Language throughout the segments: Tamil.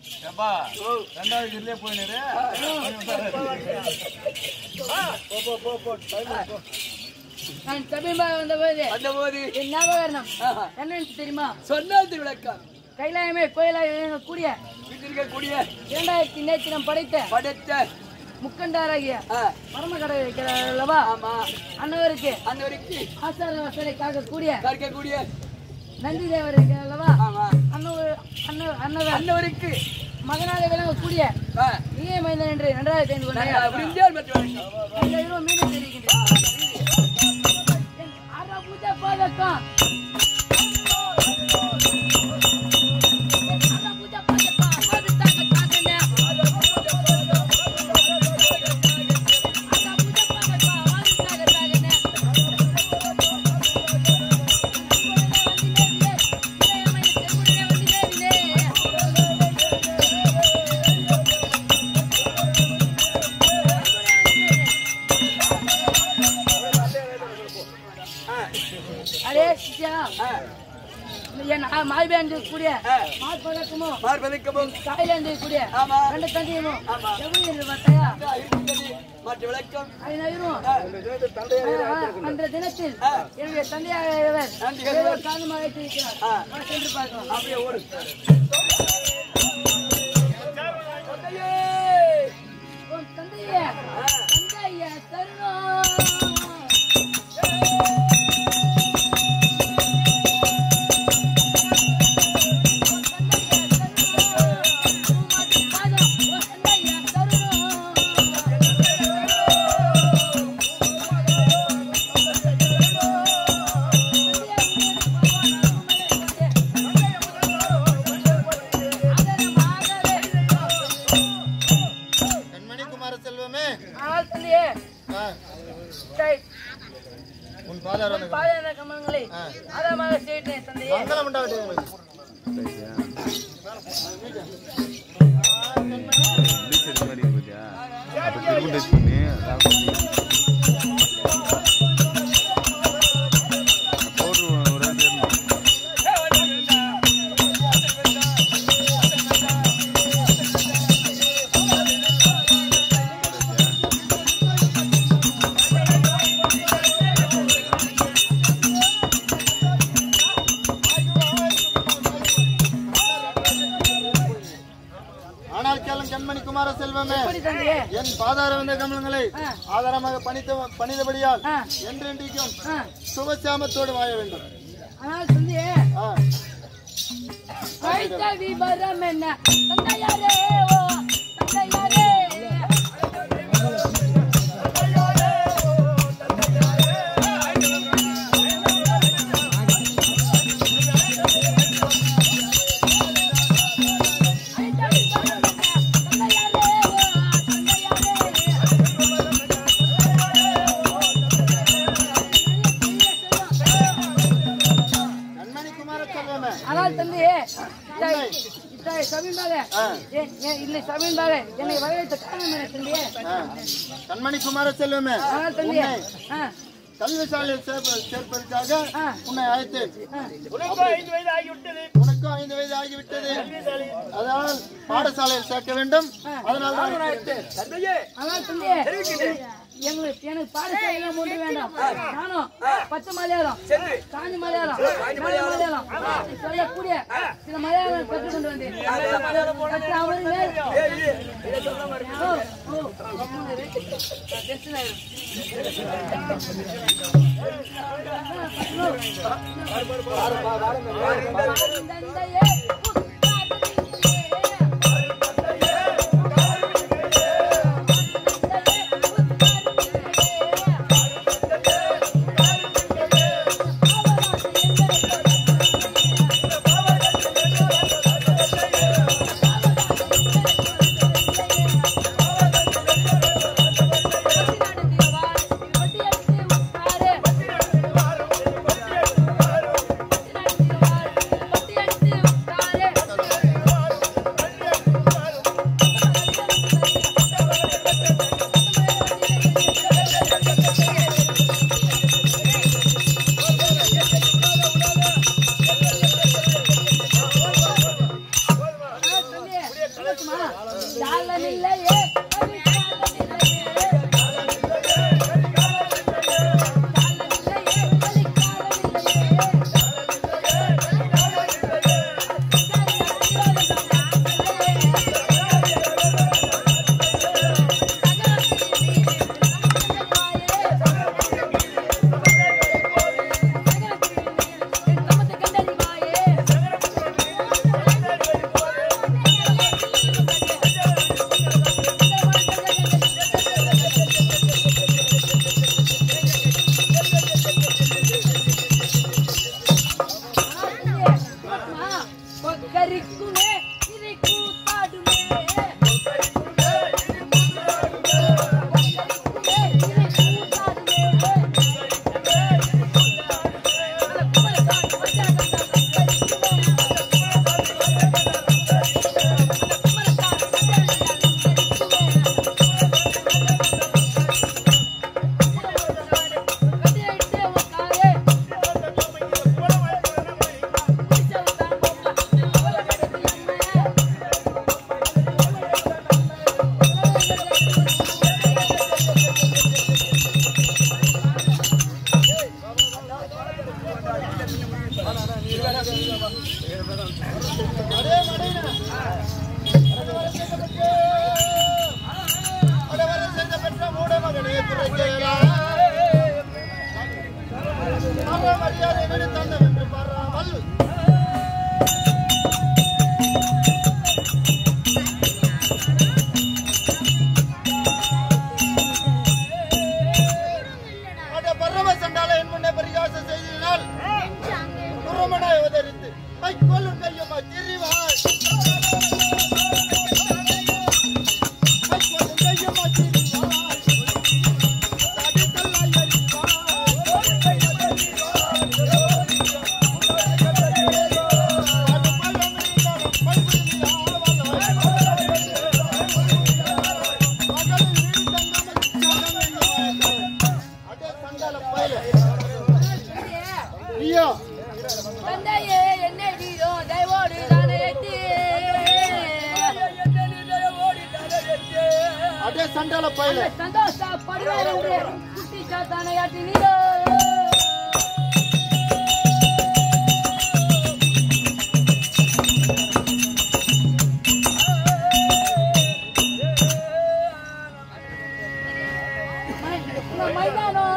ஏப்பா ரெண்டாவது இதுலயே போயினரு நான் சமீபமாக வந்தபோது அந்த போது என் ஞாபகம் ஆஹா. என்னன்னு தெரியுமா சொன்னாது விளக்கம் கைலாயமே கோயிலாக கூடிய இருக்கக்கூடிய இரண்டாயிரத்தி நேற்று நாம் படைத்த படைத்த முக்கண்டாராகிய ஆ, மர்ம கடை இருக்கிறார் அல்லவா ஆமா அன்னவருக்கு அந்த வரைக்கும் ஆசார வசலை காக்கக்கூடிய கற்கக்கூடிய நந்தி தேவர் இருக்கிறார் அல்லவா ஆமா அன்னவர் அன்ன அன்னவர் அந்த வரைக்கும் மகனாக விளங்கக்கூடிய ஆ, நீயே மைந்தன் என்று நன்றாக தெரிந்து கொண்டேன் நான் விரும்பியால் மற்ற வழக்கம். அந்த இரவு மீண்டும் தெரிவிக்கின்றேன் என் அரை பூஜை பாதக்கம் என் அரை பூஜை பாதக்கம் அது தாக்க தாக்கண்ணே. அரை பூஜை பாதக்கம் அது தாக்க தாக்கண்ணே. அடே சிஷ்யா, ஆ, என் மாய்பேந்து கூடிய ஆ. மாற்பதக்கமும் மார்பதக்கமும் தாய்லாந்து கூடிய ஆமா. ரெண்டு தந்தையும் ஆமா. எப்படி என்று பார்த்தாயா ஆ, இருக்கிறது. மற்ற விளக்கம் ஐநூறும் ஆ, அன்ற தினத்தில் ஆ. என்னுடைய தந்தையாகவர் தந்தையாகவர். ஏதோ காரணமாக வைத்திருக்கிறார் ஆ. வா, சென்று பார்க்கலாம் அப்படியே ஓடு தந்தையே! உன் தந்தையே ஆ, தந்தைய தருணம் கண்மணி குமார செல்வமே ஆனால் தந்தையே ஆ, சரி, உன் பாதார உன் பாதன கமலங்களை ஆதாரமாக செய்தேன் தந்தையே மங்களம் உண்டாகட்டும் உங்களுக்கு ஆனால் கேளும் கண்மணி குமார செல்வமே எப்படி தந்தையே என் பாதார வந்த கமலங்களை ஆ. ஆதாரமாக பணித்த பணிதபடியால் ஆ. என்றென்றைக்கும் ஆ, சுபசாமத்தோடு வாழ வேண்டும் ஆனால் தந்தையே ஆ, வைத்த விபரம் என்ன தந்தையாரே ஓ தந்தையாரே வைத்த விபரம் என்ன தந்தையாரே ஓ கண்மணி குமார செல்வமே ஆனால் தந்தையே இத்தாய் இத்தாய் சமீபாக ஆ. ஏ- ஏ- இல்லை சமீபாக என்னை வரவேற்ற காரணம் என்ன தந்தையே ஆ, கண்மணி குமார செல்வமே ஆனால் தந்தையே உன்னை ஆ கல்வி சாலையில் சேர்ப்ப- சேர்ப்பதற்காக ஆ. உன்னை அழைத்தேன் ஆ உனக்கும் ஐந்து வயது ஆகிவிட்டது உனக்கும் ஐந்து வயது ஆகிவிட்டது அதனால் பாடசாலையில் சேர்க்க வேண்டும் அதனால் தான் அழைத்தேன். தந்தையே ஆனால் தந்தையே எங்களுக்கு எனக்கு பாடசாலையெல்லாம் ஒன்று வேண்டாம் நானும் பச்சை மலையாளம் சென்று காஞ்சி மலையாளம் மேல மலையாளம் இப்படி சொல்லக்கூடிய சில மலையாளம் கற்றுக்கொண்டு வந்தேன் கற்று அவருங்க ஓ, ஓ, டென்ஷன் ஆயிரும். தந்தையே பட்டி அடித்து சொல்லட்டுமா? காலமில்லையே, கலிகாலமில்லையே. காலமில்லையே, கலிகாலமில்லையே. கொக்கரிக்குமே இதை கூத்தாடுமே கொக்கரிக்குமே இதை கூத்தாடுமே அடே மடையனா. அடவரை சென்ற பெற்ற மூட மகனே குறைக்கலா. அவ மரியாதை விடு தந்தவென்று பாராமல் அட பரம சண்டால என் முன்னே பரிகாசம் செய்தினால் குருமனாய் அவதரித்து மைக்கோலும் கையுமா திரிவாய் மைக்கோலும் கையுமா திரிவாய் தடித்தல்லாய் ஐயோ தந்தையே என்னை நீரோ தயவோடு தானே எட்டி அடே சண்டால பயில சந்தோஷப்படுவார் என்று குட்டி சாத்தானை ஆட்டி நீரோ மைதானோ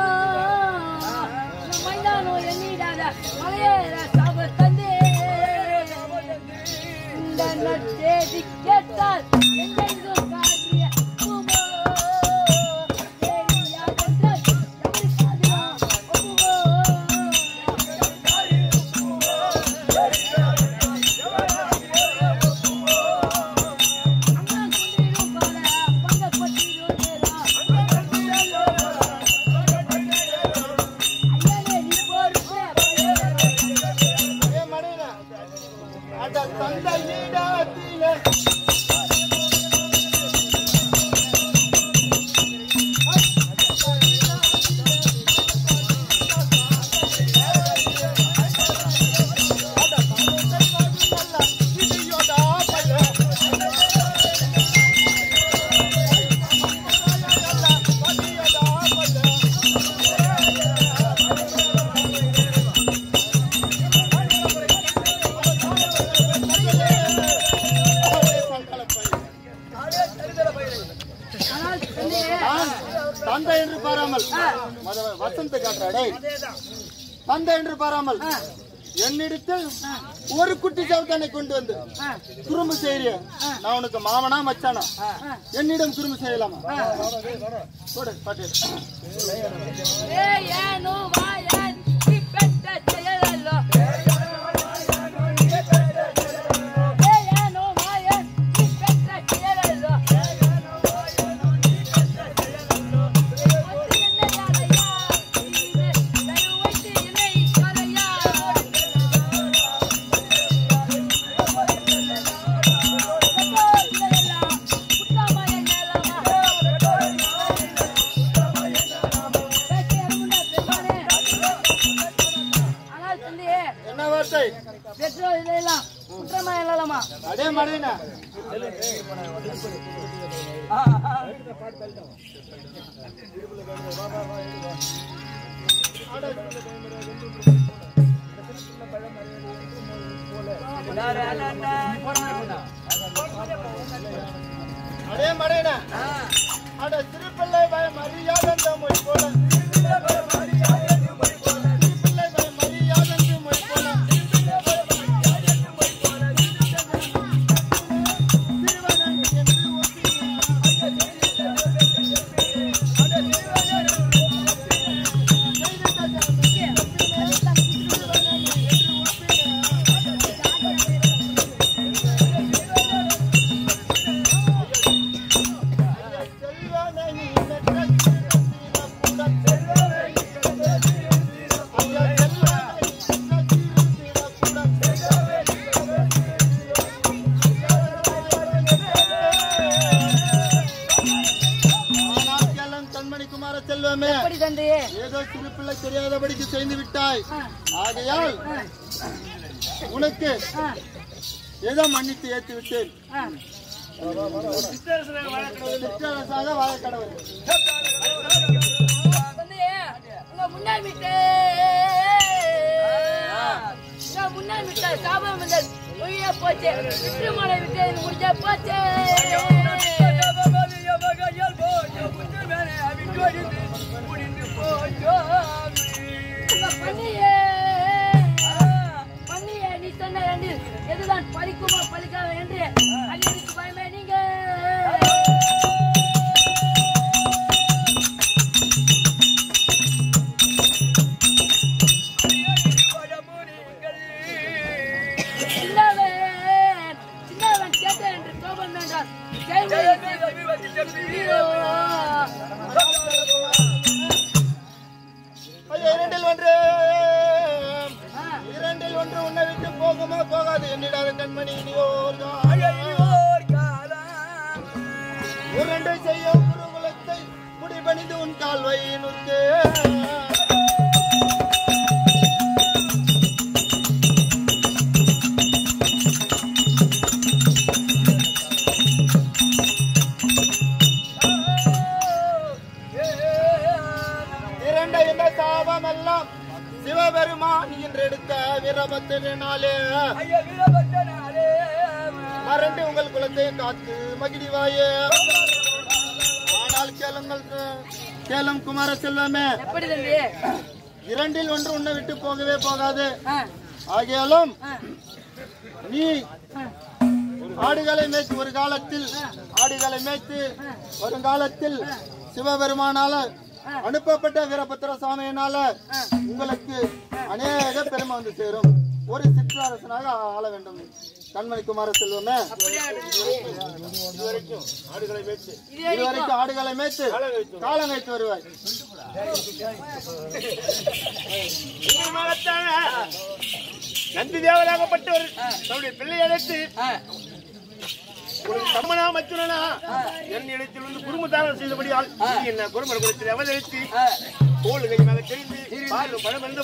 மைதானோ எண்ணிடாத மலையேற சாப தந்தே இந்த நற்செய்தி கேட்டால் எங்கெங்கும் காரிய உமோ தெரியாதென்றால் எவரு காதிலோ உமோ அண்ணா குண்டிரும் பாட பங்கப்பட்டிரும் நேரா ஐயனே நீ பொறுப்பே ஏ மணினா அட தந்தை நீடாத்திலே ஆனால் தந்தையே நான் தந்தை என்று பாராமல் மத வசந்த காட்டுறாடே தந்தை என்று பாராமல் என்னிடத்தில் ஒரு குட்டி சவுத்தானை கொண்டு வந்து குறும்பு செய்ய நான் உனக்கு மாமனா மச்சானா என்னிடம் குறும்பு செய்யலாமா போடு பாட்டு ஏய் ஏனோ வாயன் இப்பெட்ட செயலல்லோ ஏய் ஏனோ வாயன் இப்பெட்ட செயலல்லோ அது என்ன யாரையா இது தருவைத்து இணை கரையா புத்தாமாய நேலமா ஆனால் தந்தையே என்ன வார்த்தை பெட்ரோல் இதெல்லாம் குற்றமா இல்லாமா அடே மடையனா அடே மடையன அட திருப்பிள்ளை பயம் அறியாத மொழி போல திருப்பிள்ளை பயம் அறியாத மொழி போல சிறுவனன் என்று செல்வனை நீ நெற்ற சிறுத்திரப்புடன் செல்வனை நீ நெற்ற சிறுத்திரப்புடன் ஐயா செல்வனை நீ நெற்ற சிறுத்திரப்புடன் ஆனால் கேளன் கண்மணி குமார செல்வமே எப்படி தந்தையே ஏதோ சிறு பிள்ளை தெரியாதபடிக்கு செய்து விட்டாய் ஆகையால் உனக்கு ஆ, ஏதோ மன்னித்து ஏற்றி விட்டேன் ஆ. சிற்றரசாக வாழ கடவுள் தந்தையே உங்க முன்னாள் விட்டு உங்க முன்னாள் விட்ட சாபம் வந்தது பொய்யா போச்சு திருமலை விட்டு முடிஞ்சா போச்சு உங்க பண்ணியே பண்ணியே நீ சொன்ன ரெண்டு எதுதான் பலிக்குமா பலிக்காத என்று அன்னைக்கு பயமே நீங்க சின்னவன் சின்னவன் கேட்ட என்று கோபம் வேண்டாம் ஐயோ. ஐயா, இரண்டில் ஒன்று ஆ, இரண்டில் ஒன்று உன்னை விட்டு போகுமா போகாது என்னிடாத கண்மணி நீ ஓர் இரண்டு செய்ய குருகுலத்தை முடிபணிந்து உன் கால்வையினுக்கு இரண்டு இந்த சாபம் எல்லாம் சிவபெருமான் என்று எடுத்த வீரபத்தினாலே மறந்து உங்கள் குலத்தை காத்து மகிழ்வாயே ஆனால் கேளுங்கள் கேளும் குமார செல்வமே எப்படி தம்பி இரண்டில் ஒன்று உன்னை விட்டு போகவே போகாது ஆ, ஆகையாலும் ஆ, நீ ஆ. ஆடுகளை மேய்த்து ஒரு காலத்தில் ஆடுகளை மேய்த்து வருங்காலத்தில் சிவபெருமானால அனுப்பப்பட்ட வீரபத்திர சாமியினால உங்களுக்கு அநேக பெருமை வந்து சேரும் ஒரு சிற்றரசனாக ஆள வேண்டும் கண்மணி குமார செல்வமே இதுவரைக்கும் ஆடுகளை மேய்த்து இதுவரைக்கும் ஆடுகளை மேய்த்து காலம் வைத்து வருவாய் நந்தி தேவராகப்பட்டவர் தன்னுடைய பிள்ளை அழைத்து ஒரு சம்மனா மச்சுனா என் இடத்தில் வந்து குடும்பத்தாரம் செய்தபடியால் நீ என்ன குடும்ப குலத்தில் அவதரித்து தோல் கை மேல தெரிந்து பாலும் பழம் வந்து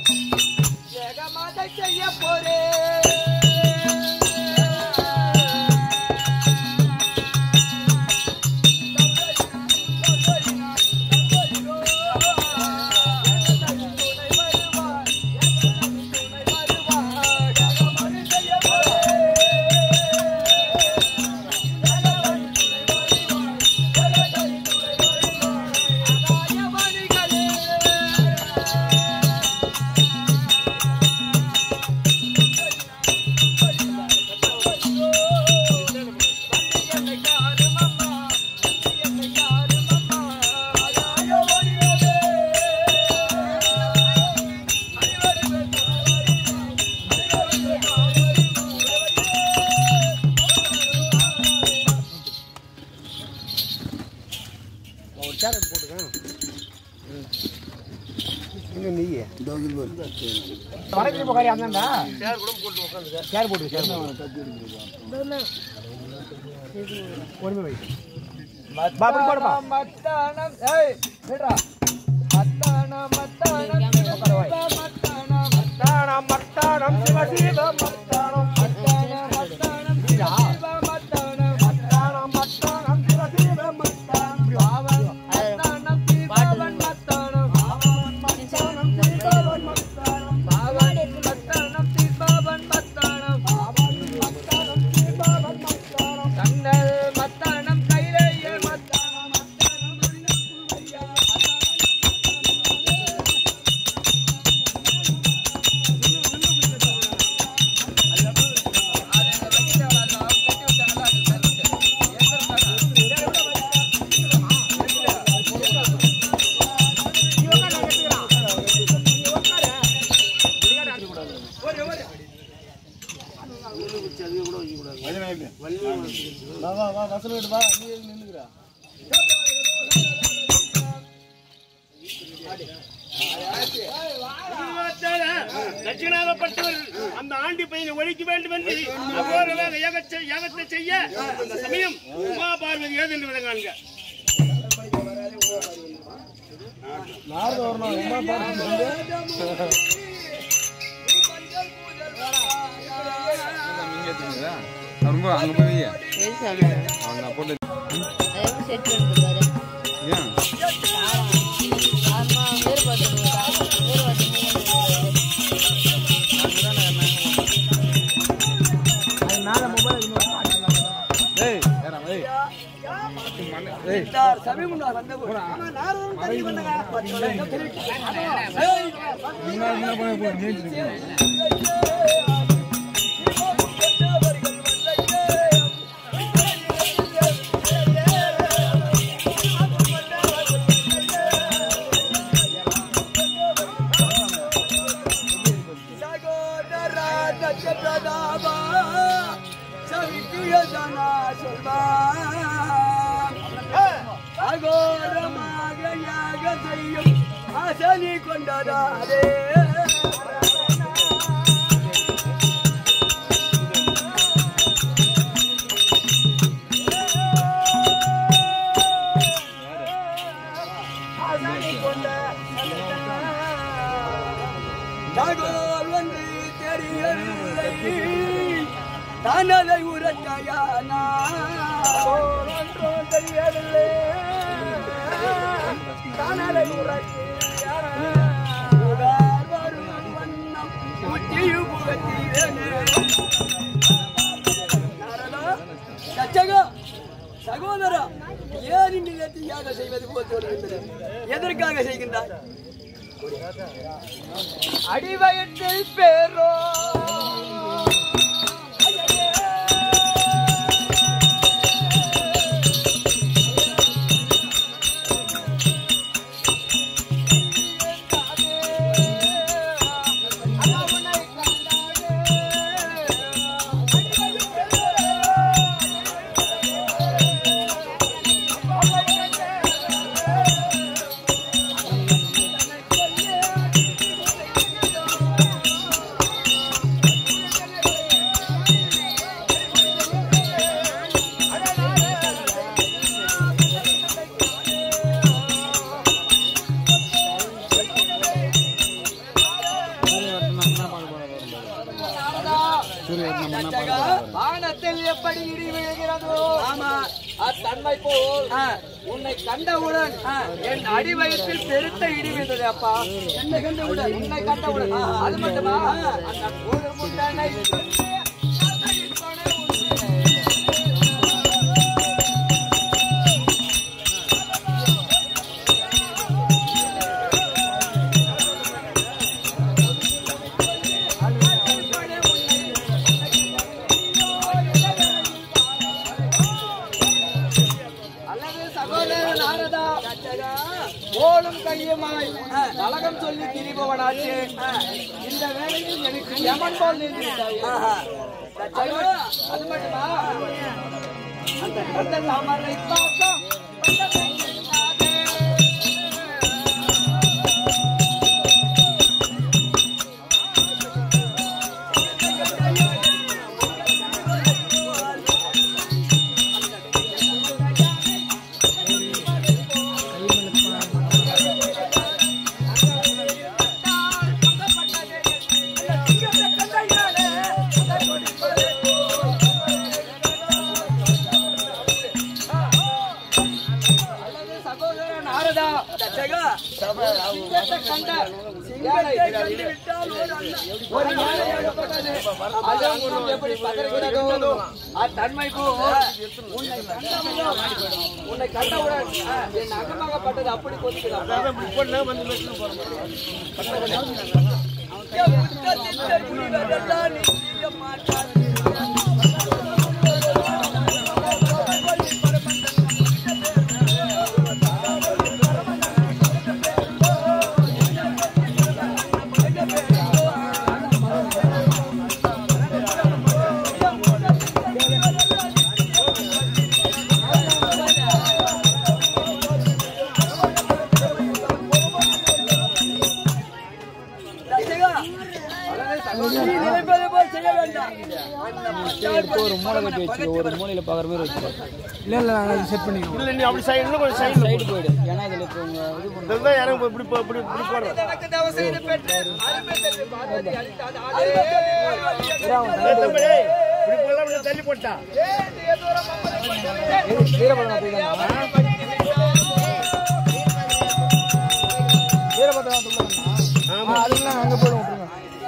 வடக்கு பக்கம் அந்தாண்டா சேர் கூட போட்டு உட்காந்துங்க சேர் போட்டு சேர் ஒருமை வை பா அப்படி போடுப்பா மத்தானம் ஏய் விடுறா மத்தானம் மத்தானம் மத்தானம் மத்தானம் மத்தானம் சிவ சிவ மத்தானம் மத்தானம் மத்தானம் மத்தானம் வா வா வா வசனம் விடு வா நீ எதுக்கு நின்னுக்குற தட்சிணாகப்பட்டவர் அந்த ஆண்டி பையனை ஒழிக்க வேண்டும் என்று அகோரமாக யாகத்தை யாகத்தை செய்ய அந்த சமயம் உமா பார்வதி ஏது என்று விளங்காங்க நாரத வரணும் உமா பாட்டு ரொம்ப அங்க போய் அவங்க போட்டு செட் பண்ணிட்டு பாரு ஏன் ஆமா வேறுபாடு வேறுபாடு ஏய் ஏறா ஏய் ஏய் முன்னாடி என்ன பண்ண போய் மேய்ச்சிட்டு அகோரமாக யாக செய்யும் ஆசனி கொண்டதாரே தகோல் வந்து தெரியவில்லை தனதை உரத்தையானா ஒன்றும் தெரியவில்லை தனதை உரத்தையானா புகார் வரும் வண்ணம் முட்டியு புகத்தீரனே நாரதா, தச்சகா, சகோதரா ஏன் இந்த நிலத்தியாக செய்வது போல் தோன்றுகின்றது எதற்காக செய்கின்றாய் அடிவயத்தில் பேரோ வானத்தில் எப்படி இடி விழுகிறதோ ஆமா அத்தன்மை போல் உன்னை கண்டவுடன் என் அடிவயத்தில் பெருத்த இடி விழுந்தது அப்பா என்னை கண்டவுடன் உன்னை கண்டவுடன் அது மட்டுமா அந்த ஒரு முட்டனை அல்லது சகோதரன் நாரதா ஓடும் கையுமாய் கலகம் சொல்லி திரிபவனாச்சு இந்த வேளையில் எனக்கு யமன் போல் நின்றுவிட்டாய் ஐயோ, அது மட்டுமா அந்த கந்த தாமரை பாசம் சகோதரன் நாரதா தச்சகா சிங்கத்தை கண்ட சிங்கத்தை கண்டு விட்டால் ஒரு அண்ணன் ஒரு யானை ஏகப்பட்டது அதன் குணம் எப்படி பதறுகிறதோ அத்தன்மை போல் உன்னை கண்டவுடன் உன்னை கண்டவுடன் என் அகமாகப்பட்டது அப்படி கொதிக்கிறான் அம்மனை பகத்து ஒரு வரும். மூலையில பாக்குற மாதிரி வச்சு இல்ல இல்ல நாங்க செட் பண்ணிக்கிறோம் இல்ல நீ அப்படி சைடு இன்னும் கொஞ்சம் சைடு சைடு போயிடு ஏன்னா இதுல இப்போ உங்க இது பண்ண இதுதான் யாரும் இப்படி போ- இப்படி இப்படி போடுறோம் தனக்கு தவம் செய்து பெற்று அருமை பெற்று பார்வதி அளித்தாள் ஆளே. தம்பி டேய், இப்படி போடலாம் இப்படி தள்ளி போட்டா ஏந்திய தூரம் அம்மனை கொண்டவரே. வீரபத்ரன் போய் வீரபத்ரன் ஆமா அதுக்கெல்லாம் அங்க போயிடும் விட்டுருங்க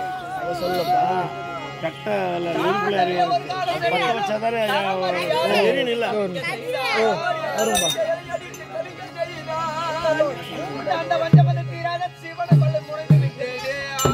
கட்ட நெருப்புல எரியும் பத்த வச்சாதானே எரியும் இல்ல வரும்பா அந்த வஞ்சமத தீராத சிவனை கொள்ள முறைந்து விட்டேனே.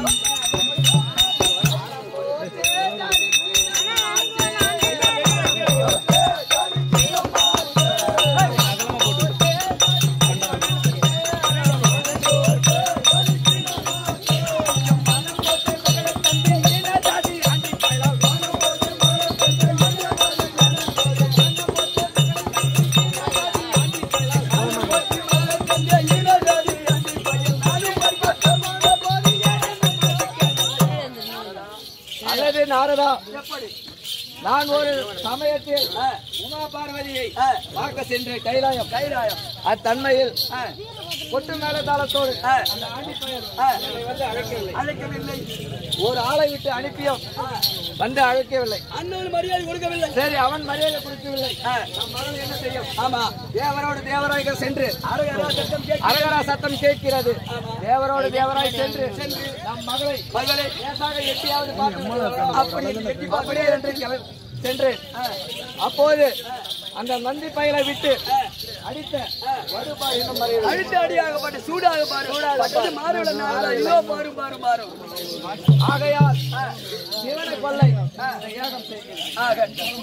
அல்லது நாரதா எப்படி நான் ஒரு சமயத்தில் உமா பார்வதியை பார்க்க சென்று கைலாயம் கைலாயம் அத்தன்மையில் கொட்டு மேல தாளத்தோடு அந்த ஆண்டிப்பையன் என்னை வந்து அழைக்கவில்லை அழைக்கவில்லை ஒரு ஆளை விட்டு அனுப்பியும் வந்து அழைக்கவில்லை அண்ணன் மரியாதை கொடுக்கவில்லை சரி அவன் மரியாதை கொடுக்கவில்லை நம் மகள் என்ன செய்யும் ஆமா தேவரோடு தேவராய்கள் சென்று அரகரா சத்தம் அரகரா சத்தம் கேட்கிறது தேவரோடு தேவராய் சென்று சென்று நம் மகளை மகளை லேசாக எட்டியாவது பார்த்து அப்படி எட்டி அப்படியே என்று கிளம்பி- சென்றேன் அப்போது அந்த நந்தி பயலை விட்டு அடித்த வடுபா என்னும் மறைவு அடித்த அடியாகப்பட்டு சூடாக பாரு சூடாக மாறுவிட இதோ பாரு பாரு பாரு ஆகையால் சிவனை கொள்ளை யாகம் செய்கிறேன் ஆகட்டும்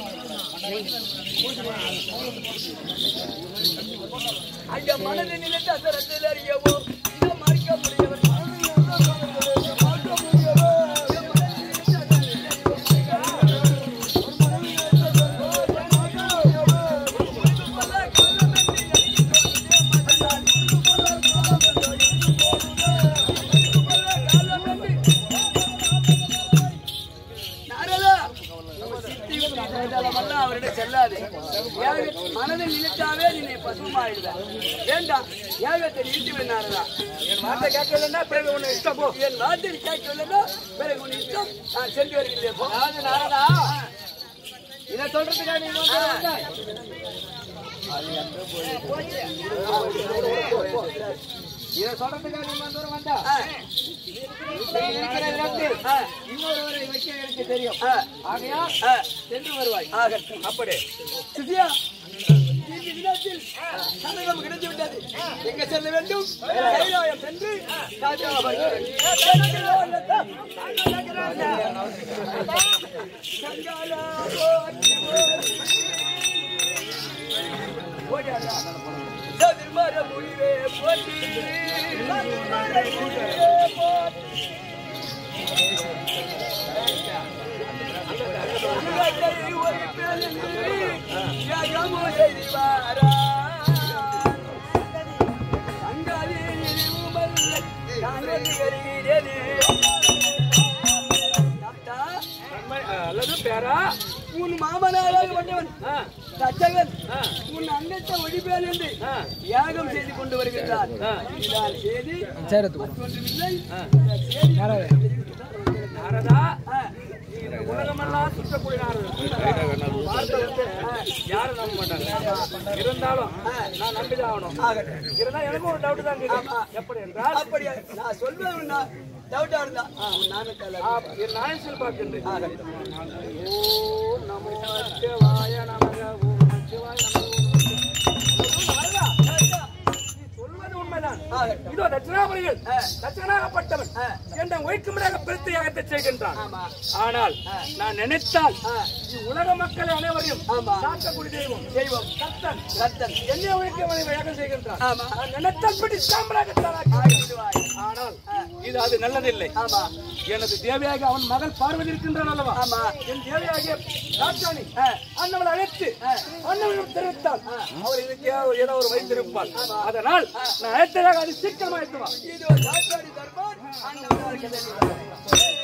ஐயா மனதை நிலைத்து அசரத்தில் அறியவோ இதோ மறிக்க முடியவர் பார்க்க முடியவோ நாரதா, நம்ம சித்தி இதெல்லாம் அவரிடம் செல்லாது ஏக- மனதில் நினைச்சாவே நீ பசுமாயிடுத வேண்டாம் ஏகத்தை நிறுத்தி நாரதா என் வார்த்தை கேட்கலன்னா பிறகு உன்னை இஷ்டம் போ என் வார்த்தை கேட்கலன்னா பிறகு உன் இஷ்டம் நான் சென்று வருகிறேன் போ அதாவது நாரதா இதை சொல்றதுக்காக நீ வந்து வந்தாய். இதை சொல்றதுக்காக நீ வந்து வந்தா நீ இருக்கிற இடத்தில் இன்னொருவரை வைக்க எனக்கு தெரியும் ஆகையா சென்று வருவாய் ஆகட்டும் அப்படி சித்தியா இந்த தினத்தில் சந்தகம் கிடைத்து விட்டது எங்க செல்ல வேண்டும் கைலாயம் சென்று ராஜாவை வருகிறேன். ஓடியாடா. சதுர்மர முடிவே போற்றி சதுர்மர முடிவே போற்றி அல்லது பேரா உன் மாமனாராக வந்தவன் தச்சகன் உன் அங்கத்தை ஒழிப்பேன் என்று யாகம் செய்து கொண்டு வருகின்றார் இதான் செய்தி மற்றொன்றுமில்லை இந்த செய்தி நாரதா நீ இந்த உலகமெல்லாம் சுற்றக்கூடிய நாரதன் வார்த்தை வந்து யாரும் நம்ப மாட்டாங்க இருந்தாலும் நான் நம்பிதான் ஆகணும் இருந்தா எனக்கும் ஒரு டவுட் தான் இருக்குது. எப்படி என்றால் அப்படி நான் சொல்வேன் டவுட்டா இருந்தா நானும் என் நாயசில் பார்க்கின்றேன் ஓ நமோ சிவாய நமக ஓம் சிவாய நமக சொல்வது உண்மைதான் இதோ தட்சிணாபுரியில் தட்சணாகப்பட்டவன் என்ற ஒய்க்குமுறையாக பிரித்து யாகத்தை செய்கின்றான் ஆனால் நான் நினைத்தால் உலக மக்கள் அனைவரையும் காக்கக்கூடிய தெய்வம் தெய்வம் கத்தன் கத்தன் என்னை ஒழிக்கவனை யாகம் செய்கின்றான் நான் நினைத்தால் பிடி சாம்பலாகத்தான் ஆனால் இது அது நல்லதில்லை எனது தேவியாக அவன் மகள் பார்வதி இருக்கின்றான் அல்லவா என் தேவியாகிய ராஜாணி அண்ணவளை அழைத்து அண்ணவனிடம் தெரிவித்தால் அவர் இதுக்கு ஏதோ ஒரு வைத்திருப்பார் அதனால் நான் அழைத்ததாக அது சீக்கிரமா எடுத்துவா இது ராஜாணி தர்பார்